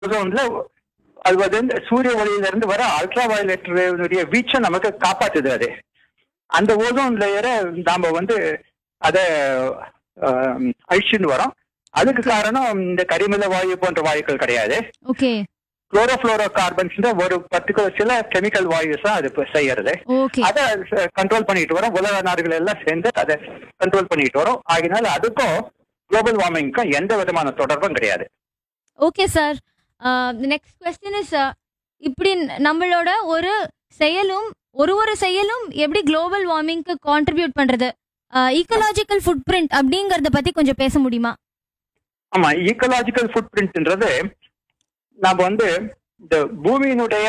ஓசோன்ல அது வந்து சூரிய ஒளியில இருந்து வர அல்ட்ரா வயலட்டுடைய வீச்சை நமக்கு காப்பாத்துது அது அந்த ஓசோன் லேயரை நாம வந்து அத ஆம், அழிச்சுன்னு வரோம் அதுக்கு காரணம் இந்த கரிமல வாயு போன்ற வாயுக்கள் கிடையாது ஓகே குளோரோஃபுளோரோ கார்பன்ஸ் ஒரு பர்டிகுலர் சில கெமிக்கல் வாயுஸ் தான் அது இப்ப செய்யறது ஓகே அதை கண்ட்ரோல் பண்ணிட்டு வரோம் உலக நாடுகள் எல்லாம் சேர்ந்து அதை கண்ட்ரோல் பண்ணிட்டு வரோம் ஆகினால அதுக்கும் குளோபல் வார்மிங்க்கும் எந்த விதமான தொடர்பும் கிடையாது okay sir next question is இப்படி நம்மளோட ஒரு செயலும் ஒரு ஒரு செயலும் எப்படி குளோபல் வார்மிங்க்கு கான்ட்ரிபியூட் பண்றது ஈக்கலாஜிக்கல் ஃபுட் பிரிண்ட் அப்படிங்கறத பத்தி கொஞ்சம் பேச முடியுமா ஆமா ஈக்கலாஜிக்கல் ஃபுட் பிரிண்ட்ன்றது நாம வந்து இந்த பூமியினுடைய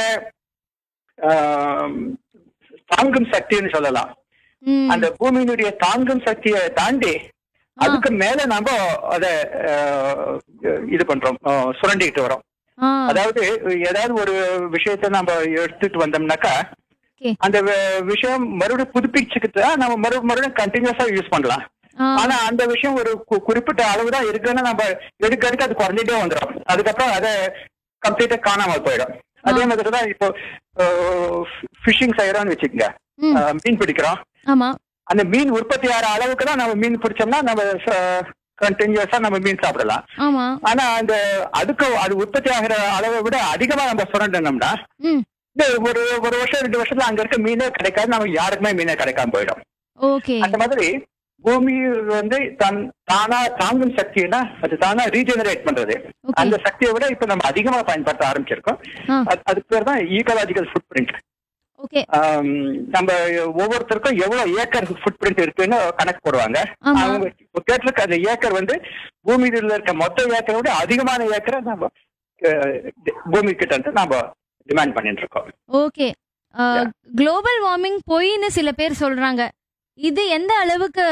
ஆம், தாங்கும் சக்தின்னு சொல்லலாம் ம், அந்த பூமியினுடைய தாங்கும் சக்தியை தாண்டி ஆ, அதுக்கு மேல நாம அத ஆஹ், இது பண்றோம் ஆஹ், சுரண்டிக்கிட்டு வரோம் ஆ, அதாவது ஏதாவது ஒரு விஷயத்த நம்ம எடுத்துட்டு வந்தோம்னாக்கா Okay. அந்த வி- விஷயம் மறுபடியும் புதுப்பிச்சுக்கிட்டு நம்ம மறு மறுபடியும் கண்டினியூஸா யூஸ் பண்ணலாம் ஆ, ஆனா அந்த விஷயம் ஒரு கு- குறிப்பிட்ட அளவு தான் இருக்குன்னு நம்ம எடுக்க எடுக்க அது குறைஞ்சிட்டே வந்துடும் அதுக்கப்புறம் அதை கம்ப்ளீட்டா காணாமல் போயிடும் அதே மாதிரி தான் இப்போ ஃபிஷிங் செய்யறோம்னு வச்சுக்கோங்க ம், ஆஹ், மீன் பிடிக்கிறோம் ஆமா அந்த மீன் உற்பத்தி ஆகிற அளவுக்கு தான் நம்ம மீன் பிடிச்சோம்னா நம்ம கண்டினியூஸா நம்ம மீன் சாப்பிடலாம் ஆமா ஆனா அந்த அதுக்கு அது உற்பத்தி ஆகிற அளவை விட அதிகமா நம்ம சுரண்டனோம்னா ம் இந்த ஒரு ஒரு வருஷம் ரெண்டு வருஷத்துல அங்க இருக்க மீனே கிடைக்காது நமக்கு யாருக்குமே மீனே கிடைக்காம போயிடும் ஓகே அந்த மாதிரி பூமி வந்து தன் தானா தாங்கும் சக்தினா அது தானா ரீஜெனரேட் பண்றது ஓகே அந்த சக்தியை விட இப்ப நம்ம அதிகமா பயன்படுத்த ஆரம்பிச்சிருக்கோம் ஆ. அது- அதுக்கு பேர் தான் ஈகலாஜிக்கல் ஃபுட் பிரிண்ட் ஓகே நம்ம ஒவ்வொருத்தருக்கும் எவ்வளவு ஏக்கர் ஃபுட் பிரிண்ட் இருக்குன்னு கணக்கு போடுவாங்க ஆமா அவங்க கேட்டிருக்க அந்த ஏக்கர் வந்து பூமியில இருக்க மொத்த ஏக்கரை விட அதிகமான ஏக்கரை நம்ம அஹ், பூமி கிட்ட இருந்து நாம டிமாண்ட் பண்ணிட்டு இருக்கோம் ஓகே குளோபல் வார்மிங் பொய்ன்னு சில பேர் சொல்றாங்க இது எந்த அளவுக்கு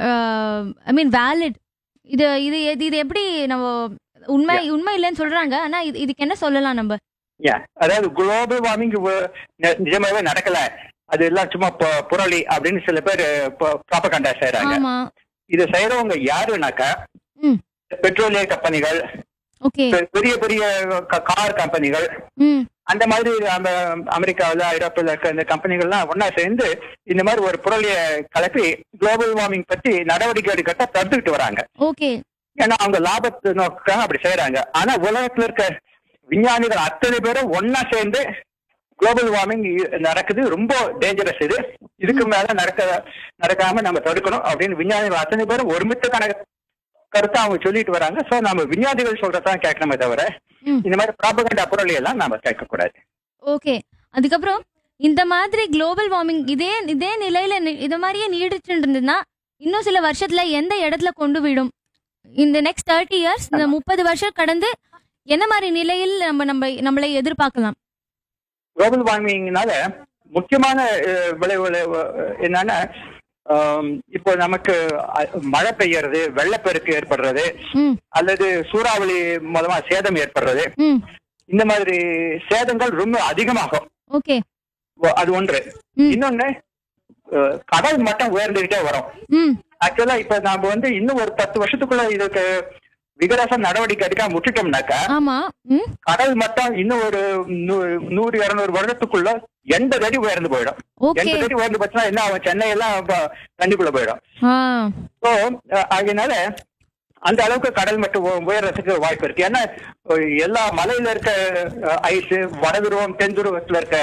ஐ மீன் வேலிட் இது இது இது- இது எப்படி நம்ம உண்மை உண்மை இல்லைன்னு சொல்றாங்க ஆனா இது இதுக்கு என்ன சொல்லலாம் நம்ம Yeah. அதாவது குளோபல் வார்மிங் நிஜமாவே நடக்கல அது எல்லாம் சும்மா பு- புரளி அப்படின்னு சில பேர் ப்ராபகண்டா செய்யறாங்க ஆமா இதை செய்யறவங்க யாருனாக்கா ம். பெட்ரோலிய கம்பெனிகள் ஓகே பெ- பெரிய பெரிய கார் கம்பெனிகள் ம் அந்த மாதிரி அந்த அமெரிக்காவில் ஐரோப்பில் இருக்க இந்த கம்பெனிகள்லாம் ஒண்ணா சேர்ந்து இந்த மாதிரி ஒரு புரளிய கலப்பி குளோபல் வார்மிங் பத்தி நடவடிக்கை எடுக்கட்ட தடுத்துக்கிட்டு வராங்க ஓகே ஏன்னா அவங்க லாபத்தை நோக்காக அப்படி செய்யறாங்க ஆனா உலகத்துல இருக்க விஞ்ஞானிகள் அத்தனை பேரும் ஒண்ணா சேர்ந்து குளோபல் வார்மிங் நடக்குது ரொம்ப டேஞ்சரஸ் இது இதுக்கு மேல நடக்க நடக்காம நம்ம தடுக்கணும் அப்படின்னு விஞ்ஞானிகள் அத்தனை பேரும் ஒருமித்த கணக்கு கருத்தை அவங்க சொல்லிட்டு வராங்க சோ நம்ம விஞ்ஞானிகள் சொல்றதான் கேட்கணுமே தவிர ம். இந்த மாதிரி ப்ராபகண்டா பொருள் எல்லாம் நாம கேட்க கூடாது ஓகே அதுக்கப்புறம் இந்த மாதிரி குளோபல் வார்மிங் இதே இதே நிலையில நி- இது மாதிரியே நீடிச்சுட்டு இருந்ததுன்னா இன்னும் சில வருஷத்துல எந்த இடத்துல கொண்டு விடும் இந்த நெக்ஸ்ட் தேர்ட்டி இயர்ஸ் இந்த முப்பது வருஷம் கடந்து என்ன மாதிரி நிலையில் நம்ம நம்ம நம்மளை எதிர்பார்க்கலாம் குளோபல் வார்மிங்னால முக்கியமான அஹ், விளைவுகள் அஹ், என்னன்னா ஆம், இப்போ நமக்கு அஹ், மழை பெய்யறது வெள்ளப்பெருக்கு ஏற்படுறது ம் அல்லது சூறாவளி மூலமா சேதம் ஏற்படுறது ம் இந்த மாதிரி சேதங்கள் ரொம்ப அதிகமாகும் ஓகே ஒ- அது ஒன்று ம். இன்னொன்னு அஹ், கடல் மட்டம் உயர்ந்துகிட்டே வரும் ம் ஆக்சுவலா இப்ப நாம வந்து இன்னும் ஒரு பத்து வருஷத்துக்குள்ள இதுக்கு விகரச நடவடிக்கை எடுக்காம விட்டுட்டோம்னாக்கா ஆமா ம் கடல் மட்டம் இன்னும் ஒரு நூ- நூறு இருநூறு வருடத்துக்குள்ள எண்பது அடி உயர்ந்து போயிடும் ஓகே எண்பது அடி உயர்ந்து போச்சுன்னா என்ன ஆகும் சென்னை எல்லாம் இப்ப தண்ணிக்குள்ள போயிடும் ஆ ஸோ அதனால அந்த அளவுக்கு கடல் மட்டம் உ- உயர்றதுக்கு வாய்ப்பு இருக்கு ஏன்னா அஹ், எல்லா மலையில இருக்க ஐஸ் வடதுருவம் தென் துருவத்துல இருக்க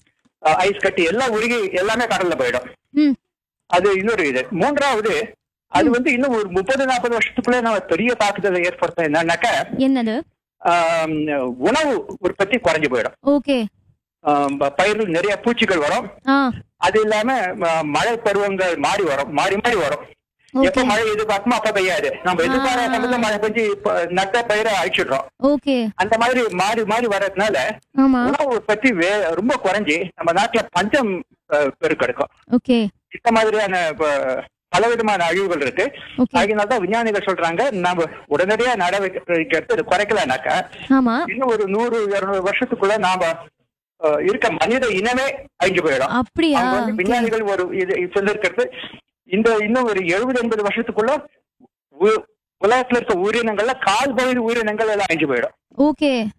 ஐஸ் கட்டி எல்லாம் உருகி எல்லாமே கடல்ல போயிடும் ம் அது இன்னொரு இது மூன்றாவது அது வந்து இன்னும் ஒரு முப்பது நாற்பது வருஷத்துக்குள்ள நம்ம பெரிய தாக்குதலை ஏற்படுத்தும் என்னன்னாக்கா என்னது ஆம், உணவு உற்பத்தி குறைஞ்சு போயிடும் ஓகே ஆம், பயிரில் நிறைய பூச்சிகள் வரும் ஆ அது இல்லாம ம- மழை பருவங்கள் மாறி வரும் மாறி மாறி வரும் எப்ப ஓகே மழை எதிர்பார்க்குமோ அப்ப பெய்யாது நம்ம எதிர்பாராத ஆ. சமயத்துல மழை பெஞ்சு இப்ப நட்ட பயிரை அழிச்சிடுறோம் ஓகே அந்த மாதிரி மாறி மாறி வர்றதுனால ஆமா உணவு உற்பத்தி வே- ரொம்ப குறைஞ்சி நம்ம நாட்டுல பஞ்சம் அஹ், பெருக்கெடுக்கும் ஓகே இந்த மாதிரியான இப்ப, பலவிதமான அழிவுகள் இருக்கு ஓகே அதனாலதான் விஞ்ஞானிகள் சொல்றாங்க நாம உடனடியா நடவடிக்கை எடுத்து இது குறைக்கலனாக்கா ஆமா இன்னும் ஒரு நூறு இருநூறு வருஷத்துக்குள்ள நாம அஹ், இருக்க மனித இனமே அழிஞ்சு போயிடும் அப்படியா அவங்க வந்து ஓகே விஞ்ஞானிகள் ஒரு இது சொல்லிருக்கிறது இந்த இன்னும் ஒரு எழுபது எண்பது வருஷத்துக்குள்ள உ- உலகத்துல இருக்க உயிரினங்கள்ல கால் பகுதி உயிரினங்கள் எல்லாம் அழிஞ்சு போயிடும் ஓகே